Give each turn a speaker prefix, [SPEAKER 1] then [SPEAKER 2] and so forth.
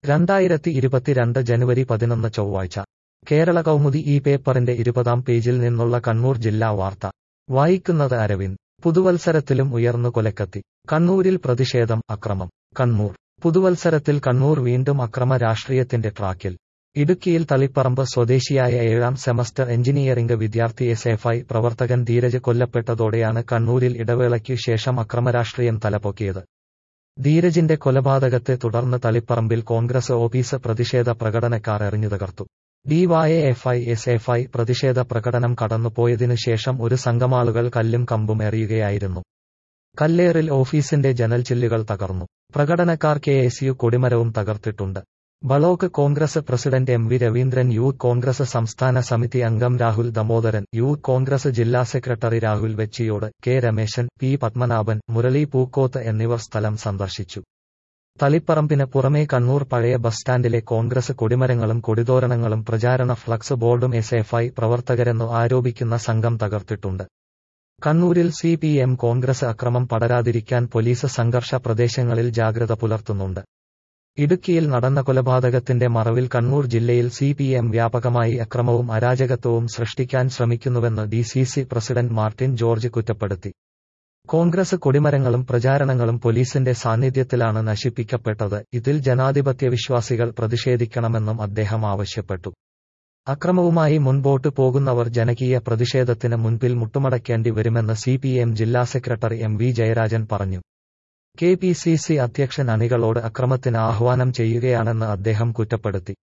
[SPEAKER 1] രണ്ടായിരത്തി ഇരുപത്തിരണ്ട് ജനുവരി പതിനൊന്ന് ചൊവ്വാഴ്ച കേരള കൗമുദി ഈ പേപ്പറിന്റെ ഇരുപതാം പേജിൽ നിന്നുള്ള കണ്ണൂർ ജില്ലാ വാർത്ത വായിക്കുന്നത് അരവിന്ദ് പുതുവത്സരത്തിലും ഉയർന്നു കൊലക്കത്തി കണ്ണൂരിൽ പ്രതിഷേധം അക്രമം കണ്ണൂർ പുതുവത്സരത്തിൽ കണ്ണൂർ വീണ്ടും അക്രമ രാഷ്ട്രീയത്തിന്റെ ട്രാക്കിൽ ഇടുക്കിയിൽ തളിപ്പറമ്പ് സ്വദേശിയായ ഏഴാം സെമസ്റ്റർ എഞ്ചിനീയറിംഗ് വിദ്യാർത്ഥി എസ് എഫ് ഐ പ്രവർത്തകൻ ധീരജ് കൊല്ലപ്പെട്ടതോടെയാണ് കണ്ണൂരിൽ ഇടവേളയ്ക്കു ശേഷം അക്രമരാഷ്ട്രീയം തലപൊക്കിയത് ധീരജിന്റെ കൊലപാതകത്തെ തുടർന്ന് തളിപ്പറമ്പിൽ കോൺഗ്രസ് ഓഫീസ് പ്രതിഷേധ പ്രകടനക്കാർ എറിഞ്ഞു തകർത്തു ഡിവൈഎഫ്ഐ എസ് എഫ് ഐ പ്രതിഷേധ പ്രകടനം കടന്നുപോയതിനു ശേഷം ഒരു സംഘമാളുകൾ കല്ലും കമ്പും എറിയുകയായിരുന്നു കല്ലേറിൽ ഓഫീസിന്റെ ജനൽച്ചില്ലുകൾ തകർന്നു പ്രകടനക്കാർ കെ എസ് യു കൊടിമരവും തകർത്തിട്ടുണ്ട് block Congress president M V Raveendran youth Congress സംസ്ഥാന സമിതി അംഗം രാഹുൽ ദമോദരൻ യൂത്ത് കോൺഗ്രസ് ജില്ലാ secretary Rahul Vechiyode K Rameshan P Padmanabhan Murali Pookoth എന്നിവർ സ്ഥലം സന്ദർശിച്ചു തളിപ്പറമ്പിന് പുറമേ കണ്ണൂർ പഴയ ബസ് സ്റ്റാൻഡിലെ കോൺഗ്രസ് കൊടിമരങ്ങളും കൊടിതോരണങ്ങളും പ്രചാരണ ഫ്ലക്സ് ബോർഡും എസ് എഫ് ഐ പ്രവർത്തകരെന്നു ആരോപിക്കുന്ന സംഘം തകർത്തിട്ടുണ്ട് കണ്ണൂരിൽ സി പി എം കോൺഗ്രസ് അക്രമം പടരാതിരിക്കാൻ പോലീസ് സംഘർഷ പ്രദേശങ്ങളിൽ ജാഗ്രത പുലർത്തുന്നുണ്ട് ഇടുക്കിയിൽ നടന്ന കൊലപാതകത്തിന്റെ മറവിൽ കണ്ണൂർ ജില്ലയിൽ സി പി എം വ്യാപകമായി അക്രമവും അരാജകത്വവും സൃഷ്ടിക്കാൻ ശ്രമിക്കുന്നുവെന്ന് D C C president Martin George കുറ്റപ്പെടുത്തി കോൺഗ്രസ് കൊടിമരങ്ങളും പ്രചാരണങ്ങളും പോലീസിന്റെ സാന്നിധ്യത്തിലാണ് നശിപ്പിക്കപ്പെട്ടത് ഇതിൽ ജനാധിപത്യ വിശ്വാസികൾ പ്രതിഷേധിക്കണമെന്നും അദ്ദേഹം ആവശ്യപ്പെട്ടു അക്രമവുമായി മുൻപോട്ട് പോകുന്നവർ ജനകീയ പ്രതിഷേധത്തിന് മുൻപിൽ മുട്ടുമടക്കേണ്ടി വരുമെന്ന് സി പി എം ജില്ലാ സെക്രട്ടറി എം വി ജയരാജൻ പറഞ്ഞു കെ പി സി സി അധ്യക്ഷൻ അണികളോട് അക്രമത്തിന് ആഹ്വാനം ചെയ്യുകയാണെന്ന് അദ്ദേഹം കുറ്റപ്പെടുത്തി